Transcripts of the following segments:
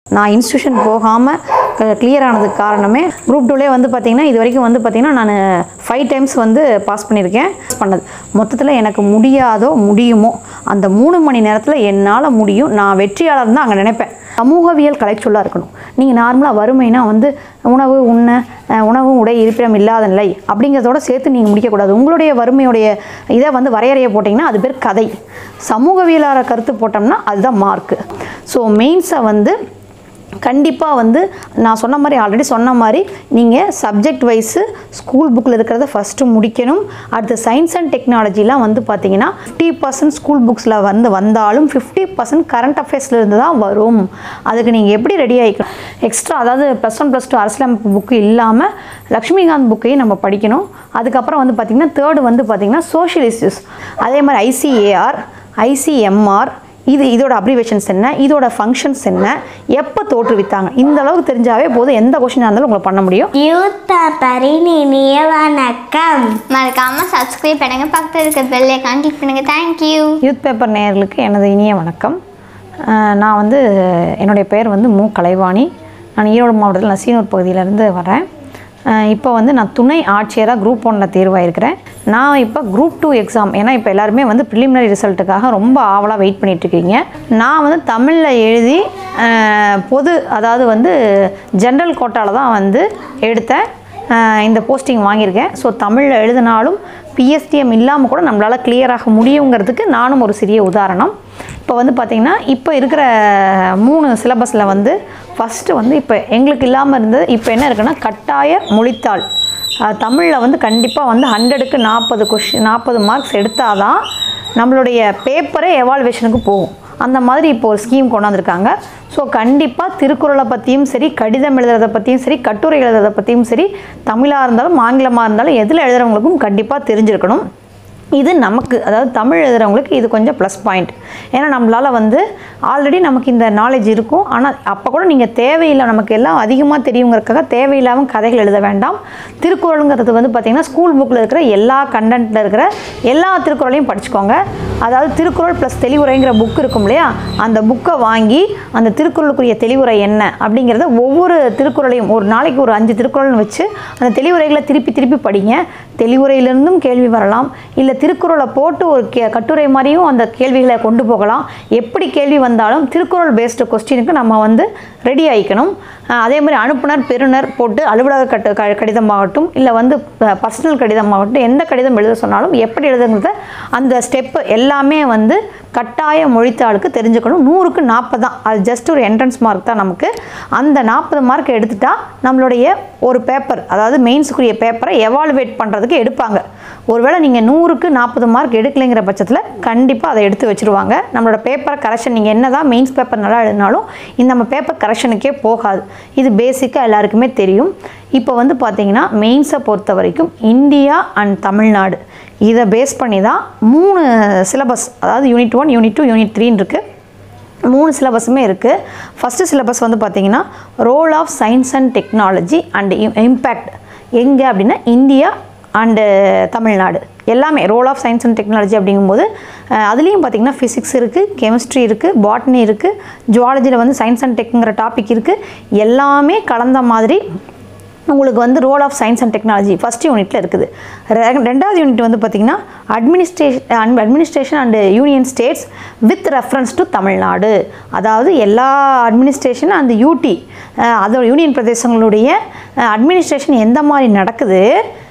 நான் இன்ஸ்டியூஷன் போகாமல் கிளியர் ஆனதுக்கு காரணமே குரூப் டூலே வந்து பார்த்திங்கன்னா இது வரைக்கும் வந்து பார்த்திங்கன்னா நான் ஃபைவ் டைம்ஸ் வந்து பாஸ் பண்ணியிருக்கேன் பண்ணது மொத்தத்தில் எனக்கு முடியாதோ முடியுமோ அந்த மூணு மணி நேரத்தில் என்னால் முடியும் நான் வெற்றியாளர் தான் அங்கே நினைப்பேன் சமூகவியல் கலைச்சொல்லாக இருக்கணும் நீங்கள் நார்மலாக வறுமைனா வந்து உணவு உண்ண அஹ், உணவு உடை இருப்பிடம் இல்லாத நிலை அப்படிங்கிறதோட சேர்த்து நீங்கள் முடிக்கக்கூடாது உங்களுடைய வறுமையுடைய இதை வந்து வரையறையை போட்டிங்கன்னா அது பேர் கதை சமூகவியலார கருத்து போட்டோம்னா அதுதான் மார்க்கு ஸோ மெயின்ஸை வந்து கண்டிப்பாக வந்து நான் சொன்ன மாதிரி ஆல்ரெடி சொன்ன மாதிரி நீங்கள் சப்ஜெக்ட் வைஸு ஸ்கூல் புக்கில் இருக்கிறத ஃபஸ்ட்டு முடிக்கணும் அடுத்து சயின்ஸ் அண்ட் டெக்னாலஜிலாம் வந்து பார்த்தீங்கன்னா ஃபிஃப்டி பர்சன்ட் ஸ்கூல் புக்ஸில் வந்து வந்தாலும் ஃபிஃப்டி பர்சன்ட் கரண்ட் அஃபேர்ஸில் இருந்து தான் வரும் அதுக்கு நீங்கள் எப்படி ரெடி ஆகிக்கணும் எக்ஸ்ட்ரா அதாவது ப்ளஸ் ஒன் ப்ளஸ் டூ அரசியலமைப்பு புக்கு இல்லாமல் லக்ஷ்மிகாந்த் புக்கையும் நம்ம படிக்கணும் அதுக்கப்புறம் வந்து பார்த்திங்கன்னா தேர்டு வந்து பார்த்திங்கன்னா சோஷியல் இஷ்யூஸ் அதே மாதிரி ஐசிஏஆர் ஐசிஎம்ஆர் இது இதோட அப்ரிவேஷன்ஸ் என்ன இதோட ஃபங்க்ஷன்ஸ் என்ன எப்போ தோற்றுவித்தாங்க இந்த அளவுக்கு தெரிஞ்சாவே போதும் எந்த கொஷினாக இருந்தாலும் உங்களை பண்ண முடியும் யூத் பேப்பரின் இனிய வணக்கம் மறக்காம சப்ஸ்கிரைப் பண்ணுங்க பக்கத்தில் இருக்க பெல் ஐக்கான் கிளிக் பண்ணுங்க தேங்க்யூ யூத் பேப்பர் நேயர்களுக்கு எனது இனிய வணக்கம் அஹ் நான் வந்து என்னுடைய பெயர் வந்து மு கலைவாணி நான் ஈரோடு மாவட்டத்தில் நசீனூர் பகுதியிலேருந்து வரேன் அஹ் இப்போ வந்து நான் துணை ஆட்சியராக குரூப் ஒன்னில் தேர்வாயிருக்கிறேன் நான் இப்போ குரூப் டூ எக்ஸாம் ஏன்னா இப்போ எல்லாருமே வந்து ப்ரிலிமினரி ரிசல்ட்டுக்காக ரொம்ப ஆவலாக வெயிட் பண்ணிகிட்ருக்கீங்க நான் வந்து தமிழில் எழுதி அஹ் பொது அதாவது வந்து ஜென்ரல் கோட்டாவில் தான் வந்து எடுத்தேன் ஆஹ் இந்த போஸ்டிங் வாங்கியிருக்கேன் ஸோ தமிழில் எழுதினாலும் பிஎஸ்டிஎம் இல்லாமல் கூட நம்மளால் கிளியராக முடியுங்கிறதுக்கு நானும் ஒரு சிறிய உதாரணம் இப்போ வந்து பார்த்திங்கன்னா இப்போ இருக்கிற மூணு சிலபஸில் வந்து ஃபஸ்ட்டு வந்து இப்போ எங்களுக்கு இல்லாமல் இருந்தது இப்போ என்ன இருக்குன்னா கட்டாய மொழித்தாள் தமிழில் வந்து கண்டிப்பாக வந்து ஹண்ட்ரடுக்கு நாற்பது கொஷின் நாற்பது மார்க்ஸ் எடுத்தால் தான் நம்மளுடைய பேப்பரே எவால்வேஷனுக்கு போகும் அந்த மாதிரி இப்போ ஒரு ஸ்கீம் கொண்டாந்துருக்காங்க ஸோ கண்டிப்பாக திருக்குறளை பற்றியும் சரி கடிதம் எழுதுறதை பற்றியும் சரி கட்டுரை எழுதுறதை பற்றியும் சரி தமிழாக இருந்தாலும் ஆங்கிலமாக இருந்தாலும் எதில் எழுதுறவங்களுக்கும் கண்டிப்பாக தெரிஞ்சிருக்கணும் இது நமக்கு அதாவது தமிழ் எழுதுறவங்களுக்கு இது கொஞ்சம் ப்ளஸ் பாயிண்ட் ஏன்னா நம்மளால் வந்து ஆல்ரெடி நமக்கு இந்த நாலேஜ் இருக்கும் ஆனால் அப்போ கூட நீங்கள் தேவையில்லை நமக்கு எல்லாம் அதிகமாக தெரியுங்கிறதுக்காக தேவையில்லாமல் கதைகள் எழுத வேண்டாம் திருக்குறளுங்கிறது வந்து பார்த்திங்கன்னா ஸ்கூல் புக்கில் இருக்கிற எல்லா கண்டென்ட்டில் இருக்கிற எல்லா திருக்குறளையும் படிச்சுக்கோங்க அதாவது திருக்குறள் ப்ளஸ் தெளிவுரைங்கிற புக் இருக்கும் இல்லையா அந்த புக்கை வாங்கி அந்த திருக்குறளுக்குரிய தெளிவுரை என்ன அப்படிங்கிறத ஒவ்வொரு திருக்குறளையும் ஒரு நாளைக்கு ஒரு அஞ்சு திருக்குறள்னு வச்சு அந்த தெளிவுரைகளை திருப்பி திருப்பி படிங்க தெளிவுரையிலிருந்தும் கேள்வி வரலாம் இல்லை திருக்குறளை போட்டு ஒரு கே கட்டுரை மாதிரியும் அந்த கேள்விகளை கொண்டு போகலாம் எப்படி கேள்வி வந்தாலும் திருக்குறள் பேஸ்டு கொஸ்டினுக்கு நம்ம வந்து ரெடி ஆகிக்கணும் அஹ் அதே மாதிரி அனுப்புனர் பெறுநர் போட்டு அலுவலக கட்டு க கடிதமாகட்டும் இல்லை வந்து பர்சனல் கடிதமாகட்டும் எந்த கடிதம் எழுத சொன்னாலும் எப்படி எழுதுங்கிறத அந்த ஸ்டெப்பு எல்லாமே வந்து கட்டாய மொழித்தாளுக்கு தெரிஞ்சுக்கணும் நூறுக்கு நாற்பது தான் அது ஜஸ்ட் ஒரு என்ட்ரன்ஸ் மார்க் தான் நமக்கு அந்த நாற்பது மார்க் எடுத்துட்டா நம்மளுடைய ஒரு பேப்பர் அதாவது மெயின்ஸுக்குரிய பேப்பரை எவாலுவேட் பண்ணுறதுக்கு எடுப்பாங்க ஒருவேளை நீங்கள் நூறுக்கு நாற்பது மார்க் எடுக்கலைங்கிற பட்சத்தில் கண்டிப்பாக அதை எடுத்து வச்சுருவாங்க நம்மளோட பேப்பர் கரெக்ஷன் நீங்கள் என்ன தான் மெயின்ஸ் பேப்பர் நல்லா எழுதினாலும் இந்த நம்ம பேப்பர் கரெக்ஷனுக்கே போகாது இது பேசிக்காக எல்லாருக்குமே தெரியும் இப்போ வந்து பார்த்தீங்கன்னா மெயின்ஸை பொறுத்த வரைக்கும் இந்தியா அண்ட் தமிழ்நாடு இதை பேஸ் பண்ணி தான் மூணு சிலபஸ் அதாவது unit one unit two unit த்ரீன்னு இருக்குது மூணு சிலபஸுமே இருக்குது ஃபஸ்ட்டு சிலபஸ் வந்து பார்த்தீங்கன்னா role of science and technology and impact எங்கே அப்படின்னா இந்தியா அண்டு தமிழ்நாடு எல்லாமே role of science and technology அப்படிங்கும்போது அஹ், அதுலேயும் பார்த்தீங்கன்னா ஃபிசிக்ஸ் இருக்குது கெமிஸ்ட்ரி இருக்குது பாட்னி இருக்குது ஜுவாலஜியில் வந்து சயின்ஸ் அண்ட் டெக்ங்கிற டாபிக் இருக்குது எல்லாமே கலந்த மாதிரி உங்களுக்கு வந்து role of science and technology first யூனிட்டில் இருக்குது ரெ- ரெண்டாவது யூனிட் வந்து பார்த்திங்கன்னா administration administration and union states with reference to Tamil Nadu அதாவது எல்லா அட்மினிஸ்ட்ரேஷன் அந்த யூடி அதோட யூனியன் பிரதேசங்களுடைய அட்மினிஸ்ட்ரேஷன் எந்த மாதிரி நடக்குது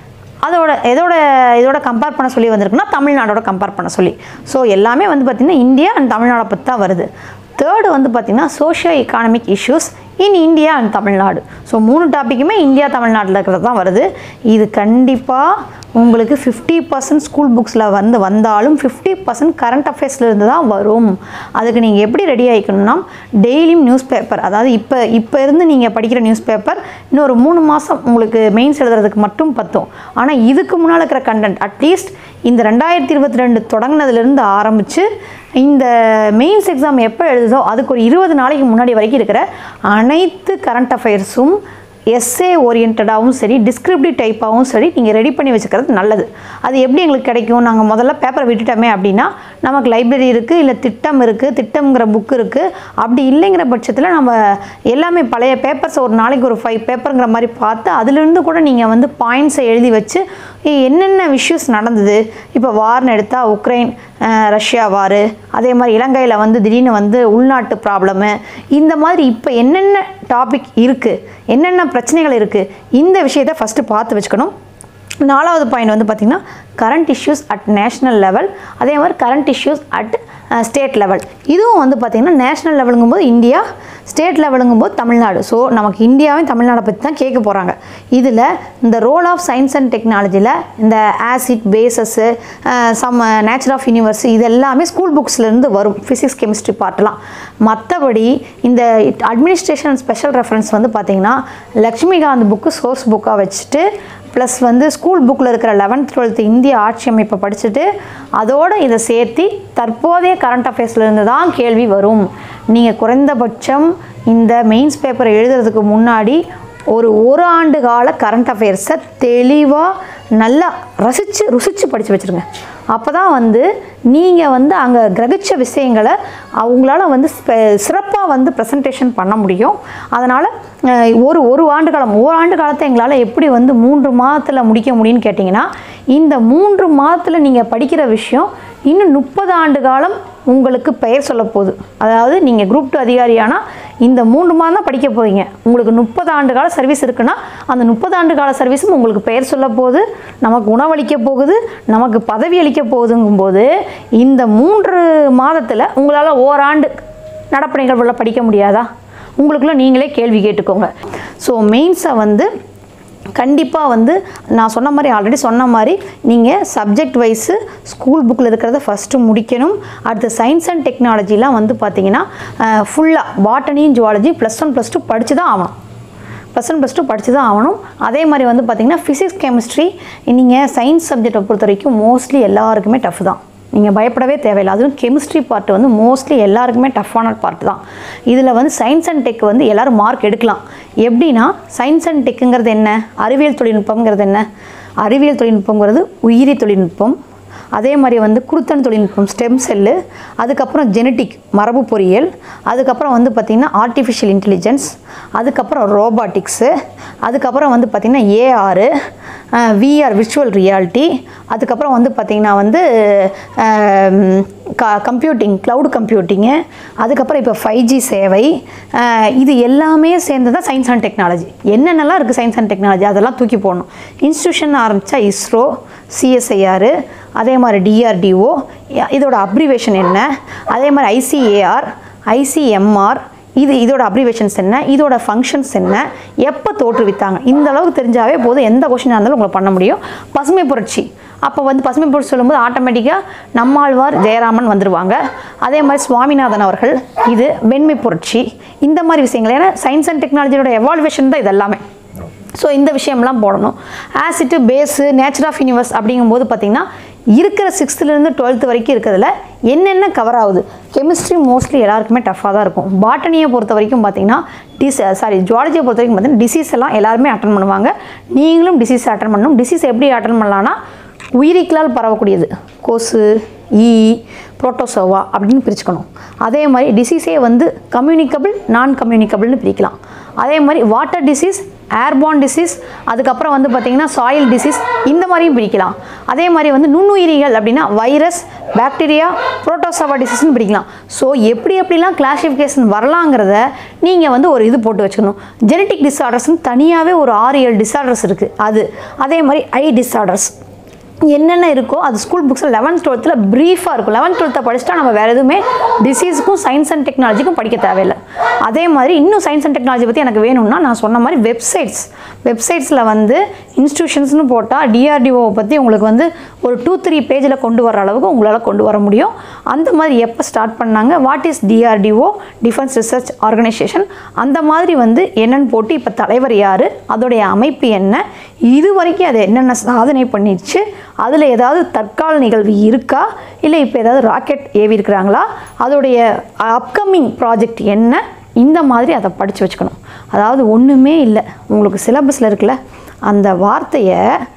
அதோட எதோட இதோட கம்பேர் பண்ண சொல்லி வந்திருக்குன்னா தமிழ்நாடோட கம்பேர் பண்ண சொல்லி ஸோ எல்லாமே வந்து பார்த்திங்கன்னா இந்தியா அண்ட் தமிழ்நாடை பற்றி தான் வருது தேர்டு வந்து பார்த்திங்கன்னா socio economic issues in India and Tamil Nadu so மூணு டாப்பிக்குமே இந்தியா தமிழ்நாட்டில் இருக்கிறது தான் வருது இது கண்டிப்பாக உங்களுக்கு ஃபிஃப்டி பர்சன்ட் ஸ்கூல் புக்ஸில் வந்து வந்தாலும் ஃபிஃப்டி பர்சன்ட் கரண்ட் அஃபேர்ஸில் இருந்து தான் வரும் அதுக்கு நீங்கள் எப்படி ரெடி ஆகிக்கணும்னா டெய்லியும் நியூஸ் பேப்பர் அதாவது இப்போ இப்போ இருந்து நீங்கள் படிக்கிற நியூஸ் பேப்பர் இன்னொரு மூணு மாதம் உங்களுக்கு மெயின்ஸ் எழுதுறதுக்கு மட்டும் பத்தும் ஆனால் இதுக்கு முன்னால் இருக்கிற கண்டென்ட் அட்லீஸ்ட் இந்த ரெண்டாயிரத்தி இருபத்தி ரெண்டு தொடங்கினதுலேருந்து ஆரம்பித்து இந்த மெயின்ஸ் எக்ஸாம் எப்போ எழுதுதோ அதுக்கு ஒரு இருபது நாளைக்கு முன்னாடி வரைக்கும் இருக்கிற அனைத்து கரண்ட் அஃபேர்ஸும் எஸ்ஏ ஓரியன்டாகவும் சரி டிஸ்கிரிப்டிவ் டைப்பாகவும் சரி நீங்கள் ரெடி பண்ணி வச்சுக்கிறது நல்லது அது எப்படி எங்களுக்கு கிடைக்கும் நாங்கள் முதல்ல பேப்பரை விட்டுட்டோமே அப்படின்னா நமக்கு லைப்ரரி இருக்குது இல்லை திட்டம் இருக்குது திட்டம்ங்கிற புக் இருக்குது அப்படி இல்லைங்கிற பட்சத்தில் நம்ம எல்லாமே பழைய பேப்பர்ஸ் ஒரு நாளைக்கு ஒரு ஃபைவ் பேப்பருங்கிற மாதிரி பார்த்து அதுலேருந்து கூட நீங்கள் வந்து பாயிண்ட்ஸை எழுதி வச்சு இ- என்னென்ன இஷ்யூஸ் நடந்தது இப்போ வார்னு எடுத்தால் உக்ரைன் அஹ், ரஷ்யா வார் அதே மாதிரி இலங்கையில் வந்து திடீர்னு வந்து உள்நாட்டு ப்ராப்ளமு இந்த மாதிரி இப்போ என்னென்ன டாபிக் இருக்குது என்னென்ன பிரச்சனைகள் இருக்குது இந்த விஷயத்தை ஃபஸ்ட்டு பார்த்து வச்சுக்கணும் நாலாவது பாயிண்ட் வந்து பார்த்திங்கன்னா current issues at national level அதே மாதிரி current issues at state level இதுவும் வந்து பார்த்திங்கன்னா நேஷ்னல் லெவலுங்கும்போது இந்தியா ஸ்டேட் லெவலுங்கும்போது தமிழ்நாடு ஸோ நமக்கு இந்தியாவையும் தமிழ்நாடை பற்றி தான் கேட்க போகிறாங்க இதில் இந்த ரோல் ஆஃப் சயின்ஸ் அண்ட் டெக்னாலஜியில் இந்த acid bases some nature of universe இது எல்லாமே ஸ்கூல் புக்ஸ்லேருந்து வரும் ஃபிசிக்ஸ் கெமிஸ்ட்ரி பார்ட்லாம் மற்றபடி இந்த அட்மினிஸ்ட்ரேஷன் ஸ்பெஷல் ரெஃபரன்ஸ் வந்து பார்த்திங்கன்னா லக்ஷ்மிகாந்த் புக்கு சோர்ஸ் புக்காக வச்சுட்டு ப்ளஸ் வந்து ஸ்கூல் புக்கில் இருக்கிற லெவன்த் டுவெல்த்து இந்திய ஆட்சி அமைப்பை படிச்சுட்டு அதோடு இதை சேர்த்து தற்போதைய கரண்ட் அஃபேர்ஸ்லேருந்து தான் கேள்வி வரும் நீங்கள் குறைந்தபட்சம் இந்த மெயின்ஸ் பேப்பரை எழுதுறதுக்கு முன்னாடி ஒரு ஒரு ஆண்டு கால கரண்ட் அஃபேர்ஸை தெளிவாக நல்லா ரசித்து ருசித்து படித்து வச்சுருங்க அப்போ தான் வந்து நீங்கள் வந்து அங்கே கிரகிச்ச விஷயங்களை அவங்களால வந்து சிறப்பாக வந்து ப்ரெசன்டேஷன் பண்ண முடியும் அதனால் ஒரு ஒரு ஆண்டு காலம் ஒரு ஆண்டு காலத்தை எங்களால் எப்படி வந்து மூன்று மாதத்தில் முடிக்க முடியும்னு கேட்டிங்கன்னா இந்த மூன்று மாதத்தில் நீங்கள் படிக்கிற விஷயம் இன்னும் முப்பது ஆண்டு காலம் உங்களுக்கு பெயர் சொல்ல போகுது அதாவது நீங்கள் குரூப் டூ அதிகாரியானால் இந்த மூன்று மாதம் தான் படிக்க போகிறீங்க உங்களுக்கு முப்பது ஆண்டு கால சர்வீஸ் இருக்குன்னா அந்த முப்பது ஆண்டு கால சர்வீஸும் உங்களுக்கு பெயர் சொல்ல போகுது நமக்கு உணவளிக்க போகுது நமக்கு பதவி அளிக்க போகுதுங்கும்போது இந்த மூன்று மாதத்தில் உங்களால் ஓராண்டு நடப்பு நிகழ்வுல படிக்க முடியாதா உங்களுக்குள்ள நீங்களே கேள்வி கேட்டுக்கோங்க ஸோ மெயின்ஸை வந்து கண்டிப்பாக வந்து நான் சொன்ன மாதிரி ஆல்ரெடி சொன்ன மாதிரி நீங்கள் சப்ஜெக்ட் வைஸு ஸ்கூல் புக்கில் இருக்கிறத ஃபஸ்ட்டு முடிக்கணும் அடுத்து சயின்ஸ் அண்ட் டெக்னாலஜிலாம் வந்து பார்த்தீங்கன்னா ஃபுல்லாக பாட்டனியும் zoology plus one plus two படித்து தான் ஆகணும் ப்ளஸ் ஒன் ப்ளஸ் டூ படித்து தான் ஆகணும் அதே மாதிரி வந்து பார்த்திங்கன்னா ஃபிசிக்ஸ் கெமிஸ்ட்ரி நீங்கள் சயின்ஸ் சப்ஜெக்டை பொறுத்த வரைக்கும் மோஸ்ட்லி எல்லாருக்குமே டஃப் தான் நீங்கள் பயப்படவே தேவையில்லை அதுவும் கெமிஸ்ட்ரி பார்ட் வந்து மோஸ்ட்லி எல்லாருக்குமே டஃப்பான பார்ட் தான் இதில் வந்து சயின்ஸ் அண்ட் டெக் வந்து எல்லோரும் மார்க் எடுக்கலாம் எப்படின்னா சயின்ஸ் அண்ட் டெக்குங்கிறது என்ன அறிவியல் தொழில்நுட்பம்ங்கிறது என்ன அறிவியல் தொழில்நுட்பங்கிறது உயிரி தொழில்நுட்பம் அதே மாதிரி வந்து குருத்தன் தொழில்நுட்பம் ஸ்டெம் செல்லு அதுக்கப்புறம் ஜெனட்டிக் மரபு பொறியியல் அதுக்கப்புறம் வந்து பார்த்திங்கன்னா ஆர்டிஃபிஷியல் இன்டெலிஜென்ஸ் அதுக்கப்புறம் ரோபாட்டிக்ஸு அதுக்கப்புறம் வந்து பார்த்திங்கன்னா ஏஆர் விஆர் விர்ச்சுவல் ரியாலிட்டி அதுக்கப்புறம் வந்து பார்த்திங்கன்னா வந்து க கம்ப்யூட்டிங் க்ளவுட் கம்ப்யூட்டிங்கு அதுக்கப்புறம் இப்போ ஃபைவ் ஜி சேவை அஹ், இது எல்லாமே சேர்ந்து தான் சயின்ஸ் அண்ட் டெக்னாலஜி என்னென்னலாம் இருக்குது சயின்ஸ் அண்ட் டெக்னாலஜி அதெல்லாம் தூக்கி போடணும் இன்ஸ்டியூஷன் ஆரம்பித்தா இஸ்ரோ சிஎஸ்ஐஆர் அதே மாதிரி டிஆர்டிஓ இதோட அப்ரிவேஷன் என்ன அதே மாதிரி ஐசிஏஆர் ஐசிஎம்ஆர் இது இதோட அப்ரிவேஷன்ஸ் என்ன இதோட ஃபங்க்ஷன்ஸ் என்ன எப்போ தோற்றுவித்தாங்க இந்த அளவுக்கு தெரிஞ்சாவே போதும் எந்த கொஷினாக இருந்தாலும் உங்களை பண்ண முடியும் பசுமை புரட்சி அப்போ வந்து பசுமை புரட்சி சொல்லும்போது ஆட்டோமேட்டிக்காக நம்மாழ்வார் ஜெயராமன் வந்துருவாங்க அதே மாதிரி சுவாமிநாதன் அவர்கள் இது வெண்மை புரட்சி இந்த மாதிரி விஷயங்கள் ஏன்னா சயின்ஸ் அண்ட் டெக்னாலஜியோட எவால்வேஷன் தான் இது எல்லாமே ஸோ இந்த விஷயம்லாம் போடணும் acid base nature of universe அப்படிங்கும்போது பார்த்திங்கன்னா இருக்கிற சிக்ஸ்த்துலேருந்து டுவெல்த்து வரைக்கும் இருக்கிறதுல என்னென்ன கவர் ஆகுது கெமிஸ்ட்ரி மோஸ்ட்லி எல்லாருக்குமே டஃப்பாக தான் இருக்கும் பாட்டனியை பொறுத்த வரைக்கும் பார்த்தீங்கன்னா டிஸ் சாரி ஜுவாலஜியை பொறுத்த வரைக்கும் பார்த்தீங்கன்னா டிசீஸ் எல்லாம் எல்லாருமே அட்டன் பண்ணுவாங்க நீங்களும் டிசீஸ் அட்டன் பண்ணணும் டிசீஸ் எப்படி அட்டன் பண்ணலான்னா உயிரிக்கலால் பரவக்கூடியது கொசு ஈ புரோட்டோசோவா அப்படின்னு பிரிச்சுக்கணும் அதே மாதிரி டிசீஸே வந்து கம்யூனிகபிள் நான் கம்யூனிகபிள்னு பிரிக்கலாம் அதே மாதிரி வாட்டர் டிசீஸ் ஏர்பார்ன் டிசீஸ் அதுக்கப்புறம் வந்து பார்த்திங்கன்னா சாயில் டிசீஸ் இந்த மாதிரியும் பிரிக்கலாம் அதே மாதிரி வந்து நுண்ணுயிரிகள் அப்படின்னா வைரஸ் பாக்டீரியா புரோட்டோசோவா டிசீஸ்னு பிரிக்கலாம் ஸோ எப்படி எப்படிலாம் கிளாசிஃபிகேஷன் வரலாங்கிறத நீங்கள் வந்து ஒரு இது போட்டு வச்சுக்கணும் ஜெனட்டிக் டிஸார்டர்ஸ்னு தனியாகவே ஒரு ஆறு ஏழு டிஸார்டர்ஸ் இருக்குது அது அதே மாதிரி ஐ டிஸார்டர்ஸ் என்னென்ன இருக்கோ அது ஸ்கூல் புக்ஸில் லெவன்த் டுவெல்த்தில் ப்ரீஃபாக இருக்கும் லெவன்த் டுவெல்த்தை படிச்சுட்டா நம்ம வேறு எதுவுமே டிசீஸுக்கும் சயின்ஸ் அண்ட் டெக்னாலஜிக்கும் படிக்க தேவையில்லை அதே மாதிரி இன்னும் சயின்ஸ் அண்ட் டெக்னாலஜி பற்றி எனக்கு வேணும்னா நான் சொன்ன மாதிரி வெப்சைட்ஸ் வெப்சைட்ஸில் வந்து இன்ஸ்டியூஷன்ஸ்னு போட்டால் டிஆர்டிஓவை பற்றி உங்களுக்கு வந்து ஒரு டூ த்ரீ பேஜில் கொண்டு வர அளவுக்கு உங்களால் கொண்டு வர முடியும் அந்த மாதிரி எப்போ ஸ்டார்ட் பண்ணாங்க what is DRDO defence research organisation அந்த மாதிரி வந்து என்னன்னு போட்டு இப்போ தலைவர் யார் அதோடைய அமைப்பு என்ன இது வரைக்கும் அது என்னென்ன சாதனை பண்ணிடுச்சு அதில் ஏதாவது தற்கால நிகழ்வு இருக்கா இல்லை இப்போ ஏதாவது ராக்கெட் ஏவி இருக்கிறாங்களா அதோடைய அப்கமிங் ப்ராஜெக்ட் என்ன இந்த மாதிரி அதை படித்து வச்சுக்கணும் அதாவது ஒன்றுமே இல்லை உங்களுக்கு சிலபஸில் இருக்குல்ல அந்த வார்த்தையை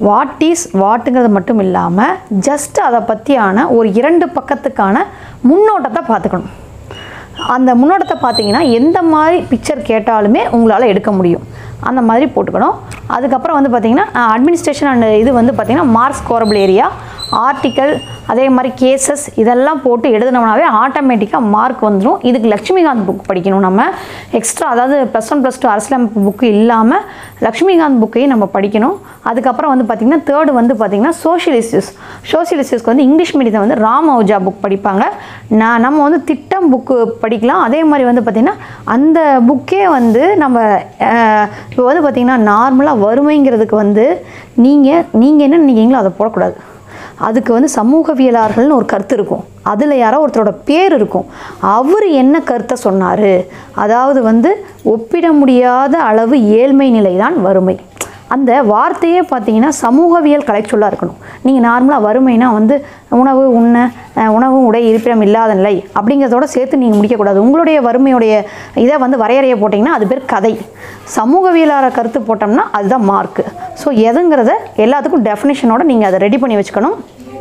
வாட் இஸ் வாட்டுங்கிறது மட்டும் இல்லாமல் ஜஸ்ட் அதை பற்றியான ஒரு இரண்டு பக்கத்துக்கான முன்னோட்டத்தை பார்த்துக்கணும் அந்த முன்னோட்டத்தை பார்த்தீங்கன்னா எந்த மாதிரி பிக்சர் கேட்டாலுமே உங்களால் எடுக்க முடியும் அந்த மாதிரி போட்டுக்கணும் அதுக்கப்புறம் வந்து பார்த்தீங்கன்னா அட்மினிஸ்ட்ரேஷன் அண்ட் இது வந்து பார்த்தீங்கன்னா மார்க்ஸ் கோரபிள் ஏரியா ஆர்டிக்கல் அதே மாதிரி கேசஸ் இதெல்லாம் போட்டு எழுதுனோம்னாவே ஆட்டோமேட்டிக்காக மார்க் வந்துடும் இதுக்கு லக்ஷ்மிகாந்த் புக் படிக்கணும் நம்ம எக்ஸ்ட்ரா அதாவது ப்ளஸ் ஒன் ப்ளஸ் டூ அரசியலமைப்பு புக்கு இல்லாமல் லக்ஷ்மிகாந்த் புக்கையும் நம்ம படிக்கணும் அதுக்கப்புறம் வந்து பார்த்திங்கன்னா தேர்டு வந்து பார்த்திங்கன்னா சோஷியல் இஷ்யூஸ் சோஷியல் இஷ்யூஸ்க்கு வந்து இங்கிலீஷ் மீடியத்தை வந்து ராம் அவுஜா புக் படிப்பாங்க நான் நம்ம வந்து திட்டம் புக்கு படிக்கலாம் அதே மாதிரி வந்து பார்த்திங்கன்னா அந்த புக்கே வந்து நம்ம அஹ், இப்போ வந்து பார்த்திங்கன்னா நார்மலாக வறுமைங்கிறதுக்கு வந்து நீங்கள் நீங்கள் என்ன நினைக்கிறீங்களோ அதை போடக்கூடாது அதுக்கு வந்து சமூகவியலாளர்கள்னு ஒரு கருத்து இருக்கும் அதில் யாரோ ஒருத்தரோட பேர் இருக்கும் அவர் என்ன கருத்தை சொன்னார் அதாவது வந்து ஒப்பிட முடியாத அளவு ஏழ்மை நிலை தான் வறுமை அந்த வார்த்தையே பார்த்தீங்கன்னா சமூகவியல் கலைச்சொல்லாக இருக்கணும் நீங்கள் நார்மலாக வறுமைனா வந்து உணவு உண்ண அஹ், உணவு உடை இருப்பிடம் இல்லாத நிலை அப்படிங்கிறதோட சேர்த்து நீங்கள் முடிக்கக்கூடாது உங்களுடைய வறுமையுடைய இதை வந்து வரையறையை போட்டிங்கன்னா அது பேர் கதை சமூகவியலாளர் கருத்து போட்டோம்னா அதுதான் மார்க்கு ஸோ எதுங்கிறத எல்லாத்துக்கும் டெஃபினேஷனோட நீங்கள் அதை ரெடி பண்ணி வச்சுக்கணும்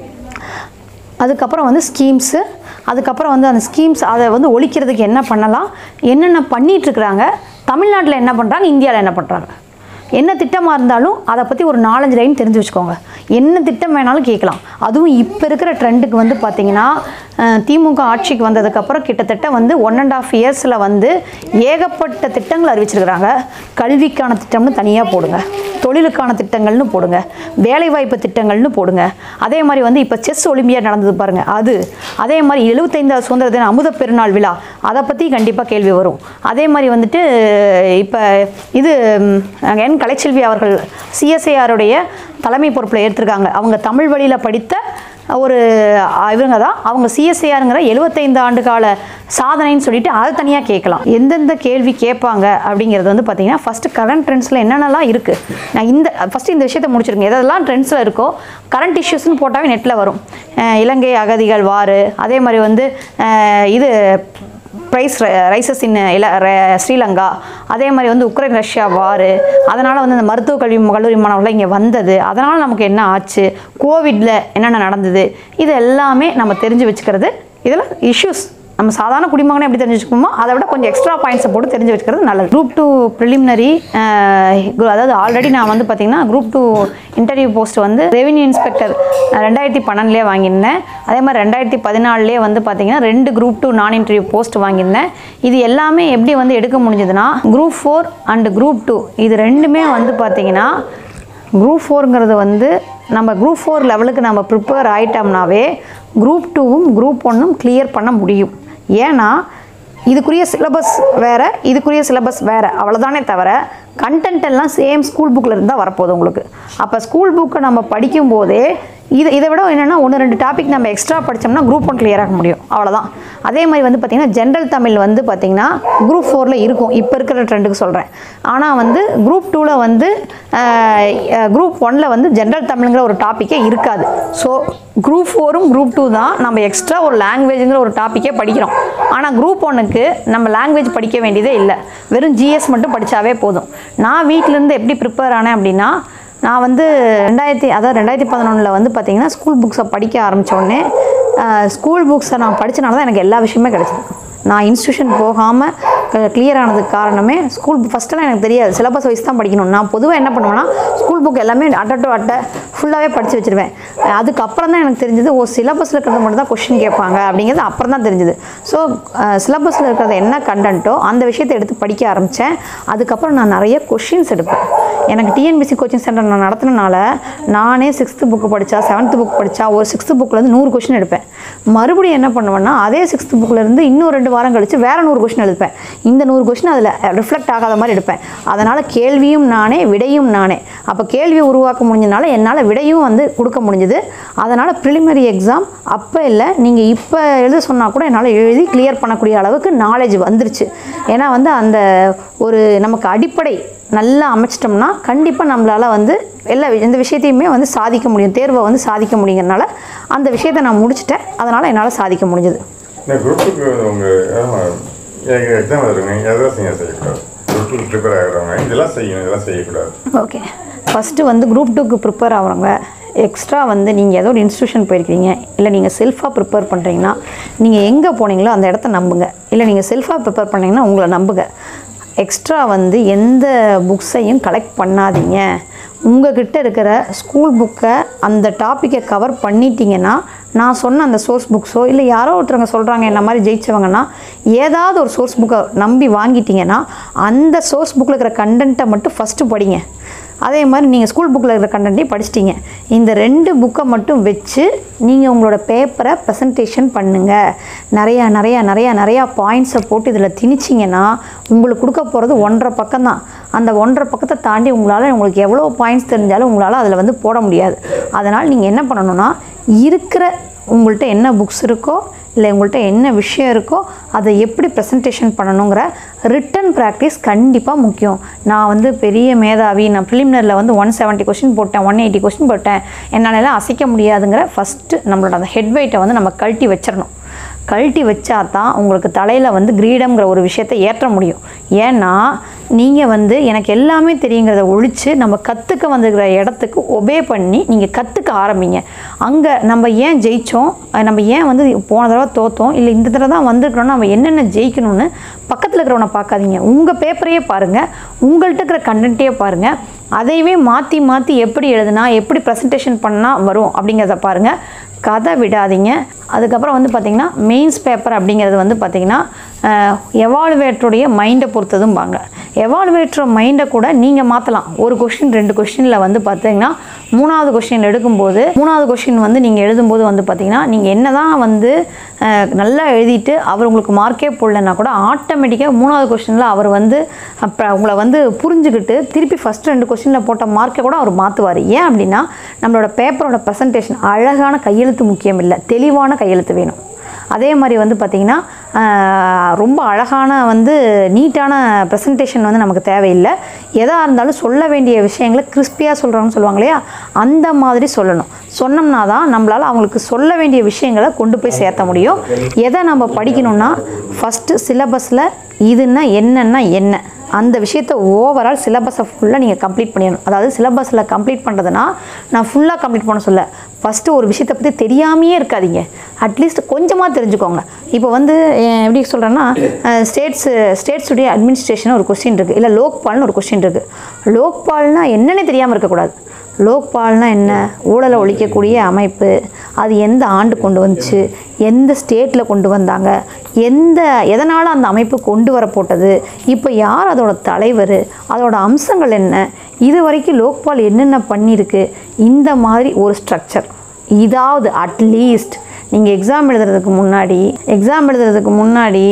அதுக்கப்புறம் வந்து ஸ்கீம்ஸு அதுக்கப்புறம் வந்து அந்த ஸ்கீம்ஸ் அதை வந்து ஒழிக்கிறதுக்கு என்ன பண்ணலாம் என்னென்ன பண்ணிகிட்ருக்குறாங்க தமிழ்நாட்டில் என்ன பண்ணுறாங்க இந்தியாவில் என்ன பண்ணுறாங்க என்ன திட்டமாக இருந்தாலும் அதை பற்றி ஒரு நாலஞ்சு லைன் தெரிஞ்சு வச்சுக்கோங்க என்ன திட்டம் வேணாலும் கேட்கலாம் அதுவும் இப்போ இருக்கிற ட்ரெண்டுக்கு வந்து பார்த்திங்கன்னா அஹ், திமுக ஆட்சிக்கு வந்ததுக்கப்புறம் கிட்டத்தட்ட வந்து ஒன் அண்ட் ஆஃப் இயர்ஸில் வந்து ஏகப்பட்ட திட்டங்கள் அறிவிச்சிருக்கிறாங்க கல்விக்கான திட்டம்னு தனியாக போடுங்க தொழிலுக்கான திட்டங்கள்னு போடுங்க வேலைவாய்ப்பு திட்டங்கள்னு போடுங்க அதே மாதிரி வந்து இப்போ செஸ் ஒலிம்பியா நடந்தது பாருங்கள் அது அதே மாதிரி எழுபத்தைந்தாவது சுதந்திர தின அமுத பெருநாள் விழா அதை பற்றி கண்டிப்பாக கேள்வி வரும் அதே மாதிரி வந்துட்டு இப்போ இது ம், என் கலைச்செல்வி அவர்கள் சிஎஸ்ஐஆருடைய தலைமை பொறுப்பில் ஏற்றிருக்காங்க அவங்க தமிழ் வழியில் படித்த ஒரு அஹ், இவங்க தான் அவங்க சிஎஸ்ஐஆருங்கிற எழுபத்தைந்து ஆண்டு கால சாதனைன்னு சொல்லிட்டு அதை தனியாக கேட்கலாம் எந்தெந்த கேள்வி கேட்பாங்க அப்படிங்கிறது வந்து பார்த்தீங்கன்னா ஃபஸ்ட்டு கரண்ட் ட்ரெண்ட்ஸில் என்னென்னலாம் இருக்குது நான் இந்த ஃபஸ்ட்டு இந்த விஷயத்தை முடிச்சிருங்க எதெல்லாம் ட்ரெண்ட்ஸில் இருக்கோ கரண்ட் இஷ்யூஸ்னு போட்டாவே நெட்டில் வரும் அஹ், இலங்கை அகதிகள் வாரு அதே மாதிரி வந்து அஹ், இது ப்ரைஸ் ரைசஸ் இன் இல ர- ஸ்ரீலங்கா அதே மாதிரி வந்து உக்ரைன் ரஷ்யா வாரு அதனால் வந்து இந்த மருத்துவ கல்வி கல்லூரி மாணவர்கள் இங்கே வந்தது அதனால் நமக்கு என்ன ஆச்சு கோவிட்ல என்னென்ன நடந்தது இது எல்லாமே நம்ம தெரிஞ்சு வச்சுக்கிறது இதில் இஷ்யூஸ் நம்ம சாதாரண குடிமகனை எப்படி தெரிஞ்சு வச்சுக்கணுமோ அதை விட கொஞ்சம் எக்ஸ்ட்ரா பாயிண்ட்ஸை போட்டு தெரிஞ்சு வச்சுக்கிறது நல்லது குரூப் டூ ப்ரிலிமினரி அதாவது ஆல்ரெடி நான் வந்து பார்த்தீங்கன்னா குரூப் டூ இன்டர்வியூ போஸ்ட் வந்து ரெவென்யூ இன்ஸ்பெக்டர் ரெண்டாயிரத்தி பன்னெண்டுலேயே வாங்கியிருந்தேன் அதே மாதிரி ரெண்டாயிரத்தி பதினாலுலேயே வந்து பார்த்தீங்கன்னா ரெண்டு குரூப் டூ நான் இன்டர்வியூ போஸ்ட் வாங்கியிருந்தேன் இது எல்லாமே எப்படி வந்து எடுக்க முடிஞ்சதுன்னா group four and group two இது ரெண்டுமே வந்து பார்த்தீங்கன்னா குரூப் ஃபோருங்கிறது வந்து நம்ம குரூப் ஃபோர் லெவலுக்கு நம்ம ப்ரிப்பேர் ஆயிட்டோம்னாவே குரூப் டூவும் குரூப் ஒன்றும் கிளியர் பண்ண முடியும் ஏன்னா இதுக்குரிய சிலபஸ் வேறு இதுக்குரிய சிலபஸ் வேறு அவ்வளோதானே தவிர கண்டென்ட் எல்லாம் சேம் ஸ்கூல் புக்கில் இருந்தால் வரப்போகுது உங்களுக்கு அப்போ ஸ்கூல் புக்கை நம்ம படிக்கும்போதே இது இதை விட என்னென்னா ஒன்று ரெண்டு டாபிக் நம்ம எக்ஸ்ட்ரா படித்தோம்னா குரூப் ஒன் கிளியர் ஆக முடியும் அவ்வளோதான் அதே மாதிரி வந்து பார்த்திங்கன்னா ஜென்ரல் தமிழ் வந்து பார்த்திங்கன்னா குரூப் ஃபோரில் இருக்கும் இப்போ இருக்கிற ட்ரெண்டுக்கு சொல்கிறேன் ஆனால் வந்து குரூப் டூவில் வந்து குரூப் ஒனில் வந்து ஜென்ரல் தமிழ்ங்கிற ஒரு டாப்பிக்கே இருக்காது ஸோ குரூப் ஃபோரும் குரூப் டூ தான் நம்ம எக்ஸ்ட்ரா ஒரு லாங்குவேஜுங்கிற ஒரு டாப்பிக்கே படிக்கிறோம் ஆனால் குரூப் ஒன்றுக்கு நம்ம லாங்குவேஜ் படிக்க வேண்டியதே இல்லை வெறும் ஜிஎஸ் மட்டும் படித்தாவே போதும் நான் வீட்டிலேருந்து எப்படி ப்ரிப்பேர் ஆனேன் அப்படின்னா நான் வந்து ரெண்டாயிரத்தி அதாவது ரெண்டாயிரத்தி பதினொன்றில் வந்து பார்த்தீங்கன்னா ஸ்கூல் புக்ஸை படிக்க ஆரம்பிச்ச உடனே ஸ்கூல் புக்ஸை நான் படித்தனால தான் எனக்கு எல்லா விஷயமே கிடைச்சது நான் இன்ஸ்டியூஷன் போகாமல் கிளியர் ஆனதுக்கு காரணமே ஸ்கூல் ஃபஸ்ட்டெல்லாம் எனக்கு தெரியாது சிலபஸ் வைஸ் தான் படிக்கணும் நான் பொதுவாக என்ன பண்ணுவேன்னா ஸ்கூல் புக் எல்லாமே அட்டை டு அட்டை ஃபுல்லாகவே படித்து வச்சிருவேன் அதுக்கப்புறம் தான் எனக்கு தெரிஞ்சது ஓ சிலபஸில் இருக்கிறது மட்டும் தான் கொஷின் கேட்பாங்க அப்படிங்கிறது அப்புறம் தான் தெரிஞ்சது ஸோ சிலபஸில் இருக்கிறது என்ன கண்டென்ட்டோ அந்த விஷயத்தை எடுத்து படிக்க ஆரம்பித்தேன் அதுக்கப்புறம் நான் நிறைய கொஷின்ஸ் எடுப்பேன் எனக்கு டிஎன்பிசி கோச்சிங் சென்டர் நான் நடத்தினால நானே சிக்ஸ்த்து புக்கு படித்தா செவன்த்து புக் படித்தா ஒரு சிக்ஸ்த்து புக்லேருந்து நூறு கொஷின் எடுப்பேன் மறுபடியும் என்ன பண்ணுவேன்னா அதே சிக்ஸ்த்து புக்லேருந்து இன்னும் ரெண்டு வாரம் கழித்து வேறு நூறு கொஷின் எடுப்பேன் இந்த நூறு கொஷின் அதில் ரிஃப்ளெக்ட் ஆகாத மாதிரி எடுப்பேன் அதனால் கேள்வியும் நானே விடையும் நானே அப்போ கேள்வியை உருவாக்க முடிஞ்சனால என்னால் விடையும் வந்து கொடுக்க முடிஞ்சது அதனால் ப்ரிலிமினரி எக்ஸாம் அப்போ இல்லை நீங்கள் இப்போ எழுத சொன்னால் கூட என்னால் எழுதி கிளியர் பண்ணக்கூடிய அளவுக்கு நாலேஜ் வந்துருச்சு ஏன்னா வந்து அந்த ஒரு நமக்கு அடிப்படை நல்லா அமைச்சிட்டோம்னா கண்டிப்பாக நம்மளால் வந்து எல்லா வி- எந்த விஷயத்தையுமே வந்து சாதிக்க முடியும் தேர்வை வந்து சாதிக்க முடியுங்கிறனால அந்த விஷயத்தை நான் முடிச்சிட்டேன் அதனால் என்னால் சாதிக்க முடிஞ்சது இந்த குரூப்புக்கு உங்கள் எக்ஸாம் வருங்க எதெல்லாம் செய்ய செய்யக்கூடாது குரூப்புக்கு ப்ரிப்பேர் ஆகிறவங்க இதெல்லாம் செய்யணும் இதெல்லாம் செய்யக்கூடாது ஓகே ஃபஸ்ட்டு வந்து குரூப் டூக்கு ப்ரிப்பேர் ஆகிறவங்க எக்ஸ்ட்ரா வந்து நீங்கள் ஏதோ ஒரு இன்ஸ்டியூஷன் போயிருக்கீங்க இல்லை நீங்கள் செல்ஃபாக ப்ரிப்பேர் பண்ணுறீங்கன்னா நீங்கள் எங்கே போனீங்களோ அந்த இடத்த நம்புங்க இல்லை நீங்கள் செல்ஃபாக ப்ரிப்பேர் பண்ணீங்கன்னா உங்களை நம்புங்க எக்ஸ்ட்ரா வந்து எந்த புக்ஸையும் கலெக்ட் பண்ணாதீங்க உங்ககிட்ட இருக்கிற ஸ்கூல் புக்கை அந்த டாப்பிக்கை கவர் பண்ணிட்டீங்கன்னா நான் சொன்ன அந்த சோர்ஸ் புக்ஸோ இல்லை யாரோ ஒருத்தவங்க சொல்கிறாங்க என்ன மாதிரி ஜெயிச்சவங்கன்னா ஏதாவது ஒரு சோர்ஸ் புக்கை நம்பி வாங்கிட்டீங்கன்னா அந்த சோர்ஸ் புக்கில் இருக்கிற கண்டென்ட்டை மட்டும் ஃபஸ்ட்டு படிங்க அதே மாதிரி நீங்கள் ஸ்கூல் புக்கில் இருக்கிற கண்டென்ட்டையும் படிச்சிட்டீங்க இந்த ரெண்டு புக்கை மட்டும் வச்சு நீங்கள் உங்களோட பேப்பரை ப்ரெசன்டேஷன் பண்ணுங்கள் நிறையா நிறையா நிறையா நிறையா பாயிண்ட்ஸை போட்டு இதில் திணிச்சிங்கன்னா உங்களுக்கு கொடுக்க போகிறது ஒன்றரை பக்கம் தான் அந்த ஒன்றரை பக்கத்தை தாண்டி உங்களால் உங்களுக்கு எவ்வளோ பாயிண்ட்ஸ் தெரிஞ்சாலும் உங்களால் அதில் வந்து போட முடியாது அதனால் நீங்கள் என்ன பண்ணணும்னா இருக்கிற உங்கள்கிட்ட என்ன புக்ஸ் இருக்கோ இல்லை உங்கள்கிட்ட என்ன விஷயம் இருக்கோ அதை எப்படி ப்ரெசன்டேஷன் பண்ணணுங்கிற ரிட்டன் ப்ராக்டிஸ் கண்டிப்பாக முக்கியம் நான் வந்து பெரிய மேதாவி நான் ப்ரிலிமினரில் வந்து ஒன் செவன்ட்டி கொஸ்டின் போட்டேன் ஒன் எயிட்டி கொஸ்டின் போட்டேன் என்னால் எல்லாம் அசைக்க முடியாதுங்கிற ஃபஸ்ட்டு நம்மளோட அந்த ஹெட் வெயிட்டை வந்து நம்ம கழட்டி வச்சிடணும் கழட்டி வச்சா தான் உங்களுக்கு தலையில் வந்து கிரீடம்ங்கிற ஒரு விஷயத்தை ஏற்ற முடியும் ஏன்னா நீங்கள் வந்து எனக்கு எல்லாமே தெரியுங்கிறத ஒழித்து நம்ம கற்றுக்க வந்துக்கிற இடத்துக்கு ஒபே பண்ணி நீங்கள் கற்றுக்க ஆரம்பிங்க அங்கே நம்ம ஏன் ஜெயித்தோம் நம்ம ஏன் வந்து போன தடவை தோத்தோம் இல்லை இந்த தடவை தான் வந்திருக்கிறோம் நம்ம என்னென்ன ஜெயிக்கணும்னு பக்கத்தில் இருக்கிறவனை பார்க்காதீங்க உங்கள் பேப்பரையே பாருங்கள் உங்கள்கிட்ட இருக்கிற கண்டென்ட்டையே பாருங்கள் அதையவே மாற்றி மாற்றி எப்படி எழுதுனா எப்படி ப்ரெசன்டேஷன் பண்ணால் வரும் அப்படிங்கிறத பாருங்கள் கதை விடாதீங்க அதுக்கப்புறம் வந்து பார்த்திங்கன்னா மெயின்ஸ் பேப்பர் அப்படிங்கிறது வந்து பார்த்திங்கன்னா எவாலுவேட்டருடைய மைண்டை பொறுத்ததும்பாங்க எவாலுவேட்டர் மைண்டை கூட நீங்கள் மாற்றலாம் ஒரு கொஷின் ரெண்டு கொஷினில் வந்து பார்த்தீங்கன்னா மூணாவது கொஷின் எடுக்கும்போது மூணாவது கொஷின் வந்து நீங்கள் எழுதும்போது வந்து பார்த்தீங்கன்னா நீங்கள் என்ன தான் வந்து அஹ், நல்லா எழுதிட்டு அவர் உங்களுக்கு மார்க்கே போடலன்னா கூட ஆட்டோமேட்டிக்காக மூணாவது கொஷினில் அவர் வந்து அப்போ உங்களை வந்து புரிஞ்சுக்கிட்டு திருப்பி ஃபஸ்ட் ரெண்டு கொஷினில் போட்ட மார்க்கை கூட அவர் மாற்றுவார் ஏன் அப்படின்னா நம்மளோட பேப்பரோட ப்ரெசன்டேஷன் அழகான கையெழுத்து முக்கியம் இல்லை தெளிவான கையெழுத்து வேணும் அதே மாதிரி வந்து பார்த்திங்கன்னா ஆஹ், ரொம்ப அழகான வந்து நீட்டான ப்ரெசன்டேஷன் வந்து நமக்கு தேவையில்லை எதாக இருந்தாலும் சொல்ல வேண்டிய விஷயங்களை கிறிஸ்பியாக சொல்கிறாங்கன்னு சொல்லுவாங்க இல்லையா அந்த மாதிரி சொல்லணும் சொன்னோம்னா தான் நம்மளால் அவங்களுக்கு சொல்ல வேண்டிய விஷயங்களை கொண்டு போய் சேர்த்த முடியும் எதை நம்ம படிக்கணும்னா ஃபஸ்ட்டு சிலபஸில் இதுன்னா என்னன்னா என்ன அந்த விஷயத்தை ஓவரால் சிலபஸை ஃபுல்லாக நீங்கள் கம்ப்ளீட் பண்ணிடணும் அதாவது சிலபஸில் கம்ப்ளீட் பண்ணுறதுனா நான் ஃபுல்லாக கம்ப்ளீட் பண்ண சொல்ல ஃபஸ்ட்டு ஒரு விஷயத்தை பற்றி தெரியாமையே இருக்காதீங்க அட்லீஸ்ட் கொஞ்சமாக தெரிஞ்சுக்கோங்க இப்போ வந்து அஹ், எப்படி சொல்கிறேன்னா ஸ்டேட்ஸு ஸ்டேட்ஸுடைய அட்மினிஸ்ட்ரேஷன் ஒரு கொஸ்டின் இருக்குது இல்லை லோக்பால்னு ஒரு கொஸ்டின் இருக்குது லோக்பால்னா என்னன்னே தெரியாமல் இருக்கக்கூடாது லோக்பால்னா என்ன ஊழலை ஒழிக்கக்கூடிய அமைப்பு அது எந்த ஆண்டு கொண்டு வந்துச்சு எந்த ஸ்டேட்டில் கொண்டு வந்தாங்க எந்த எதனால் அந்த அமைப்பு கொண்டு வர போட்டது இப்போ யார் அதோட தலைவர் அதோட அம்சங்கள் என்ன இது வரைக்கும் லோக்பால் என்னென்ன பண்ணியிருக்கு இந்த மாதிரி ஒரு ஸ்ட்ரக்சர் இதாவது அட்லீஸ்ட் நீங்கள் எக்ஸாம் எழுதுறதுக்கு முன்னாடி எக்ஸாம் எழுதுறதுக்கு முன்னாடி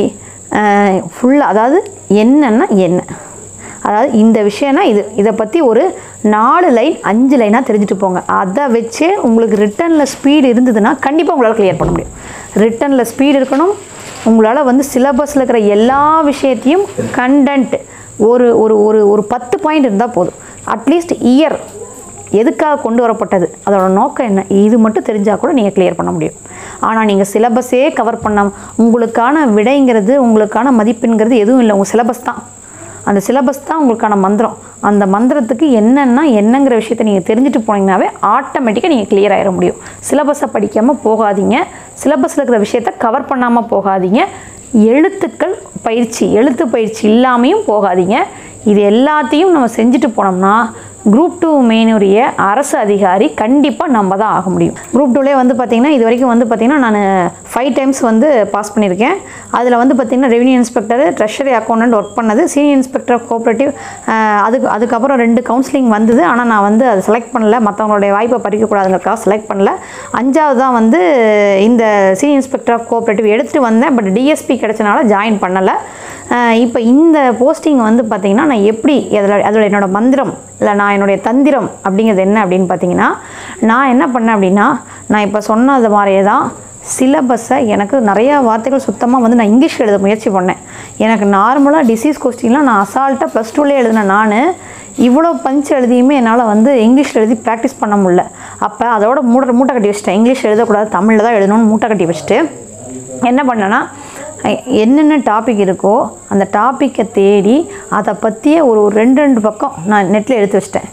ஃபுல்லாக அதாவது என்னன்னா என்ன அதாவது இந்த விஷயம்னா இது இதை பற்றி ஒரு நாலு லைன் அஞ்சு லைனாக தெரிஞ்சுட்டு போங்க அதை வச்சே உங்களுக்கு ரிட்டனில் ஸ்பீடு இருந்ததுன்னா கண்டிப்பாக உங்களால் கிளியர் பண்ண முடியும் ரிட்டனில் ஸ்பீடு இருக்கணும் உங்களால் வந்து சிலபஸில் இருக்கிற எல்லா விஷயத்தையும் கண்டென்ட் ஒரு ஒரு ஒரு ஒரு பத்து பாயிண்ட் இருந்தால் போதும் அட்லீஸ்ட் இயர் எதுக்காக கொண்டு வரப்பட்டது அதோட நோக்கம் என்ன இது மட்டும் தெரிஞ்சால் கூட நீங்கள் கிளியர் பண்ண முடியும் ஆனால் நீங்கள் சிலபஸே கவர் பண்ண உங்களுக்கான விடைங்கிறது உங்களுக்கான மதிப்பெண்கிறது எதுவும் இல்லை உங்கள் சிலபஸ் தான் அந்த சிலபஸ் தான் உங்களுக்கான மந்திரம் அந்த மந்திரத்துக்கு என்னென்னா என்னங்கிற விஷயத்தை நீங்கள் தெரிஞ்சுட்டு போனீங்கன்னாவே ஆட்டோமேட்டிக்காக நீங்கள் கிளியர் ஆயிட முடியும் சிலபஸை படிக்காமல் போகாதீங்க சிலபஸில் இருக்கிற விஷயத்தை கவர் பண்ணாமல் போகாதீங்க எழுத்துக்கள் பயிற்சி எழுத்து பயிற்சி இல்லாமையும் போகாதீங்க இது எல்லாத்தையும் நம்ம செஞ்சுட்டு போனோம்னா குரூப் டூ மெயினுடைய அரசு அதிகாரி கண்டிப்பாக நம்ம தான் ஆக முடியும் குரூப் டூலே வந்து பார்த்திங்கன்னா இது வரைக்கும் வந்து பார்த்திங்கன்னா நான் ஃபைவ் டைம்ஸ் வந்து பாஸ் பண்ணியிருக்கேன் அதில் வந்து பார்த்திங்கன்னா revenue inspector treasury accountant work பண்ணது சீனியர் இன்ஸ்பெக்டர் ஆஃப் கோஆப்ரேட்டிவ் அதுக்கு அதுக்கப்புறம் ரெண்டு கவுன்சிலிங் வந்தது ஆனால் நான் வந்து அதை செலக்ட் பண்ணல மற்றவங்களுடைய வாய்ப்பை பறிக்கக்கூடாதுங்கிறதுக்காக செலக்ட் பண்ணல அஞ்சாவது தான் வந்து இந்த சீனியர் இன்ஸ்பெக்டர் ஆஃப் கோஆப்ரேட்டிவ் எடுத்துகிட்டு வந்தேன் பட் டிஎஸ்பி கிடைச்சனால ஜாயின் பண்ணலை இப்போ இந்த போஸ்டிங் வந்து பார்த்திங்கன்னா நான் எப்படி அதில் அதில் என்னோடய மந்திரம் இல்லை நான் என்னுடைய தந்திரம் அப்படிங்கிறது என்ன அப்படின்னு பார்த்தீங்கன்னா நான் என்ன பண்ணேன் அப்படின்னா நான் இப்போ சொன்னது மாதிரியே தான் சிலபஸை எனக்கு நிறையா வார்த்தைகள் சுத்தமாக வந்து நான் இங்கிலீஷ் எழுத முயற்சி பண்ணேன் எனக்கு நார்மலாக டிசீஸ் கொஸ்டின்லாம் நான் அசால்ட்டாக ப்ளஸ் டூலேயே எழுதினேன் நான் இவ்வளோ பஞ்ச் எழுதியுமே என்னால் வந்து இங்கிலீஷ் எழுதி ப்ராக்டிஸ் பண்ண முடியல அப்போ அதோட மூட்டை மூட்டை கட்டி வச்சிட்டேன் இங்கிலீஷ் எழுதக்கூடாது தமிழில் தான் எழுதணும்னு மூட்டை கட்டி வச்சுட்டு என்ன பண்ணேன்னா எ- என்னென்ன டாபிக் இருக்கோ அந்த டாப்பிக்கை தேடி அதை பற்றிய ஒரு ஒரு ரெண்டு ரெண்டு பக்கம் நான் நெட்டில் எடுத்து வச்சிட்டேன்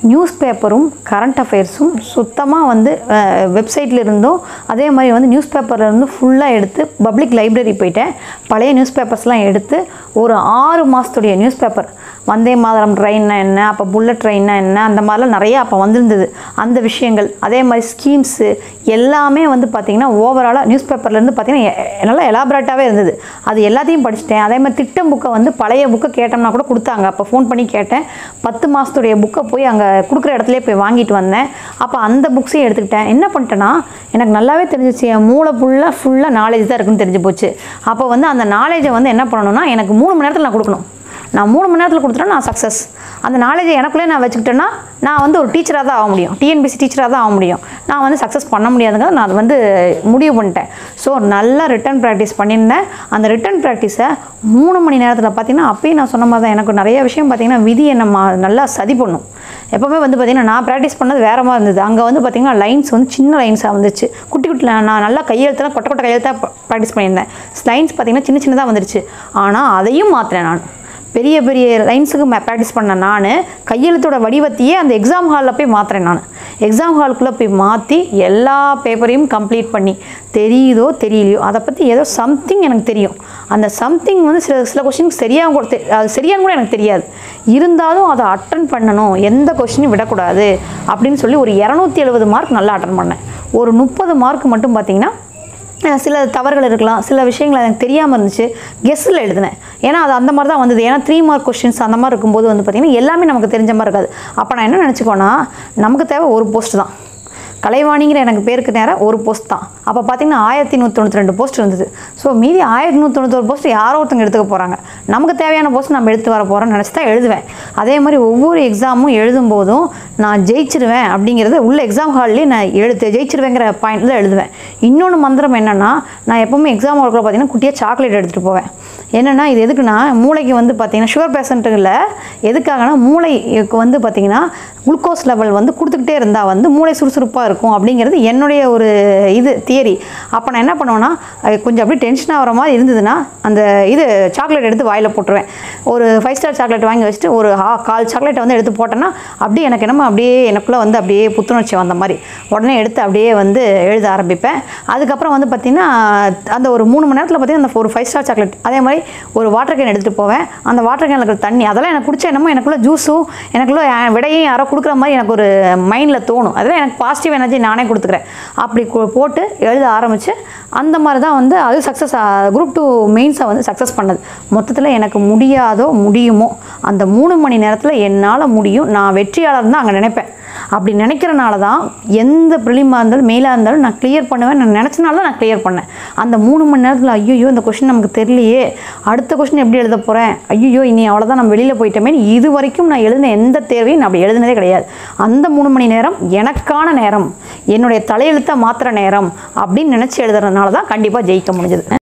நியூஸ் பேப்பரும் கரண்ட் அஃபேர்ஸும் சுத்தமாக வந்து வெப்சைட்டில் இருந்தும் அதே மாதிரி வந்து நியூஸ் பேப்பரில் இருந்து ஃபுல்லாக எடுத்து பப்ளிக் லைப்ரரி போயிட்டேன் பழைய நியூஸ் பேப்பர்ஸ்லாம் எடுத்து ஒரு ஆறு மாதத்துடைய நியூஸ் பேப்பர் வந்தே மாதரம் ட்ரெயின்னா என்ன அப்போ புல்லட் ட்ரெயின்னா என்ன அந்த மாதிரிலாம் நிறைய அப்போ வந்திருந்தது அந்த விஷயங்கள் அதே மாதிரி ஸ்கீம்ஸு எல்லாமே வந்து பார்த்திங்கன்னா ஓவராலாக நியூஸ் பேப்பர்லேருந்து பார்த்திங்கன்னா எ- நல்லா எலாபரேட்டாகவே இருந்தது அது எல்லாத்தையும் படிச்சிட்டேன் அதே மாதிரி திட்டம் புக்கை வந்து பழைய புக்கை கேட்டோம்னா கூட கொடுத்தாங்க அப்போ ஃபோன் பண்ணி கேட்டேன் பத்து மாதத்துடைய புக்கை போய் அங்கே கொடுக்குற இடத்துலயே போய் வாங்கிட்டு வந்தேன் அப்போ அந்த புக்ஸையும் எடுத்துக்கிட்டேன் என்ன பண்ணிட்டேன்னா எனக்கு நல்லாவே தெரிஞ்சிச்சு என் மூளை ஃபுல்லாக ஃபுல்லாக நாலேஜ் தான் இருக்குன்னு தெரிஞ்சு போச்சு அப்போ வந்து அந்த நாலேஜை வந்து என்ன பண்ணணும்னா எனக்கு மூணு மணி நேரத்தில் நான் கொடுக்கணும் நான் மூணு மணி நேரத்தில் கொடுத்துட்டா நான் சக்ஸஸ் அந்த நாலேஜை எனக்குள்ளே நான் வச்சுக்கிட்டேன்னா நான் வந்து ஒரு டீச்சராக தான் ஆக முடியும் டிஎன்பிசி டீச்சராக தான் ஆக முடியும் நான் வந்து சக்ஸஸ் பண்ண முடியாதுங்க நான் அது வந்து முடிவு பண்ணிட்டேன் ஸோ நல்லா ரிட்டன் ப்ராக்டிஸ் பண்ணியிருந்தேன் அந்த ரிட்டன் ப்ராக்டிஸை மூணு மணி நேரத்தில் பார்த்தீங்கன்னா அப்பயும் நான் சொன்ன மாதிரி தான் எனக்கு நிறைய விஷயம் பார்த்தீங்கன்னா விதி என்ன மா- நல்லா சதி பண்ணும் எப்போவுமே வந்து பார்த்தீங்கன்னா நான் ப்ராக்டிஸ் பண்ணது வேறு மாதிரி இருந்தது அங்கே வந்து பார்த்தீங்கன்னா லைன்ஸ் வந்து சின்ன லைன்ஸாக வந்துச்சு குட்டி குட்டி line. நான் நல்லா கையெழுத்தெல்லாம் கொட்டை கொட்டை கையெழுத்தாக ப்ராக்டிஸ் பண்ணியிருந்தேன் லைன்ஸ் பார்த்தீங்கன்னா சின்ன சின்னதாக வந்துருச்சு ஆனால் அதையும் மாற்றினேன் நான் பெரிய பெரிய லைன்ஸுக்கு ப்ராக்டிஸ் பண்ண நான் கையெழுத்தோட வடிவத்தையே அந்த எக்ஸாம் ஹாலில் போய் மாற்றுறேன் நான் எக்ஸாம் ஹாலுக்குள்ளே போய் மாற்றி எல்லா பேப்பரையும் கம்ப்ளீட் பண்ணி தெரியுதோ தெரியலையோ அதை பற்றி ஏதோ சம்திங் எனக்கு தெரியும் அந்த சம்திங் வந்து சில சில கொஷினுக்கு சரியாக கூட தெ- அது சரியான்னு கூட எனக்கு தெரியாது இருந்தாலும் அதை அட்டன் பண்ணணும் எந்த கொஷினையும் விடக்கூடாது அப்படின்னு சொல்லி ஒரு இரநூத்தி எழுபது மார்க் நல்லா அட்டன் பண்ணேன் ஒரு முப்பது மார்க் மட்டும் பார்த்தீங்கன்னா அஹ் சில தவறுகள் இருக்கலாம் சில விஷயங்கள் எனக்கு தெரியாமல் இருந்துச்சு கெஸ்ஸில் எழுதினேன் ஏன்னா அது அந்த மாதிரி தான் வந்தது ஏன்னா த்ரீ மார்க் கொஸ்டின்ஸ் அந்த மாதிரி இருக்கும்போது வந்து பார்த்திங்கன்னா எல்லாமே நமக்கு தெரிஞ்ச மாதிரி இருக்காது அப்போ நான் என்ன நினச்சிக்கோன்னா நமக்கு தேவை ஒரு போஸ்ட் தான் கலைவாணிங்கிற எனக்கு பேருக்கு நேரம் ஒரு போஸ்ட் தான் அப்போ பார்த்தீங்கன்னா ஆயிரத்தி நூற்றி தொண்ணூற்றி ரெண்டு போஸ்ட் இருந்தது ஸோ மீதி ஆயிரத்தி நூற்றி தொண்ணூத்தொரு போஸ்ட் யாரோ ஒருத்தங்க எடுத்துக்க போகிறாங்க நமக்கு தேவையான போஸ்ட் நம்ம எடுத்து வர போகிறோம்னு நினச்சி தான் எழுதுவேன் அதே மாதிரி ஒவ்வொரு எக்ஸாமும் எழுதும்போதும் நான் ஜெயிச்சிருவேன் அப்படிங்கிறத உள்ள எக்ஸாம் ஹால்லேயே நான் எழுத்து ஜெயிச்சிருவேங்கிற பாயிண்டில் எழுதுவேன் இன்னொன்று மந்திரம் என்னென்னா நான் எப்போவுமே எக்ஸாம் ஹாலுக்குள்ள பார்த்தீங்கன்னா குட்டியாக சாக்லேட் எடுத்துகிட்டு போவேன் என்னென்னா இது எதுக்குன்னா மூளைக்கு வந்து பார்த்தீங்கன்னா சுகர் பேஷண்ட்டுகளில் எதுக்காகனா மூளைக்கு வந்து பார்த்தீங்கன்னா குளுக்கோஸ் லெவல் வந்து கொடுத்துக்கிட்டே இருந்தால் வந்து மூளை சுறுசுறுப்பாக இருக்கும் அப்படிங்கிறது என்னுடைய ஒரு இது தியரி அப்போ நான் என்ன பண்ணுவேன்னா அது கொஞ்சம் அப்படியே டென்ஷன் ஆகிற மாதிரி இருந்ததுன்னா அந்த இது சாக்லேட் எடுத்து வாயில் போட்டுருவேன் ஒரு ஃபைவ் ஸ்டார் சாக்லேட் வாங்கி வச்சுட்டு ஒரு ஹா கால் சாக்லேட்டை வந்து எடுத்து போட்டேன்னா அப்படியே எனக்கு என்னமோ அப்படியே எனக்குள்ளே வந்து அப்படியே புத்துணர்ச்சி வந்த மாதிரி உடனே எடுத்து அப்படியே வந்து எழுத ஆரம்பிப்பேன் அதுக்கப்புறம் வந்து பார்த்திங்கன்னா அந்த ஒரு மூணு மணி நேரத்தில் பார்த்தீங்கன்னா அந்த ஒரு ஃபைவ் ஸ்டார் சாக்லேட் அதே மாதிரி ஒரு வாட்டர் கேன் எடுத்துகிட்டு போவேன் அந்த வாட்டர் கேனில் இருக்கிற தண்ணி அதெல்லாம் எனக்கு குடிச்ச என்னமோ எனக்குள்ள ஜூஸும் எனக்குள்ள அஹ், விடையும் யாரோ கொடுக்குற மாதிரி எனக்கு ஒரு மைண்டில் தோணும் அதெல்லாம் எனக்கு பாசிட்டிவ் எனர்ஜி நானே கொடுத்துக்கிறேன் அப்படி கு- போட்டு எழுத ஆரம்பித்து அந்த மாதிரி தான் வந்து அது சக்ஸஸ் குரூப் டூ மெயின்ஸை வந்து சக்ஸஸ் பண்ணது மொத்தத்தில் எனக்கு முடியாதோ முடியுமோ அந்த மூணு மணி நேரத்தில் என்னால் முடியும் நான் வெற்றியாளர் தான் அங்கே நினைப்பேன் அப்படி நினைக்கிறனால தான் எந்த ப்ரிலிமாக இருந்தாலும் மெயிலாக இருந்தாலும் நான் கிளியர் பண்ணுவேன் நான் நினச்சனால தான் நான் கிளியர் பண்ணேன் அந்த மூணு மணி நேரத்தில் ஐயோ இந்த கொஷின் நமக்கு தெரியலையே அடுத்த கொஷின் எப்படி எழுத போகிறேன் ஐயோ இனி அவ்வளோதான் நம்ம வெளியில் போயிட்டோமே இது வரைக்கும் நான் எழுதின எந்த தேர்வையும் நான் அப்படி எழுதினதே கிடையாது அந்த மூணு மணி நேரம் எனக்கான நேரம் என்னுடைய தலையெழுத்தை மாத்திர நேரம் அப்படின்னு நினச்சி எழுதுறதுனால தான் கண்டிப்பாக ஜெயிக்க முடிஞ்சது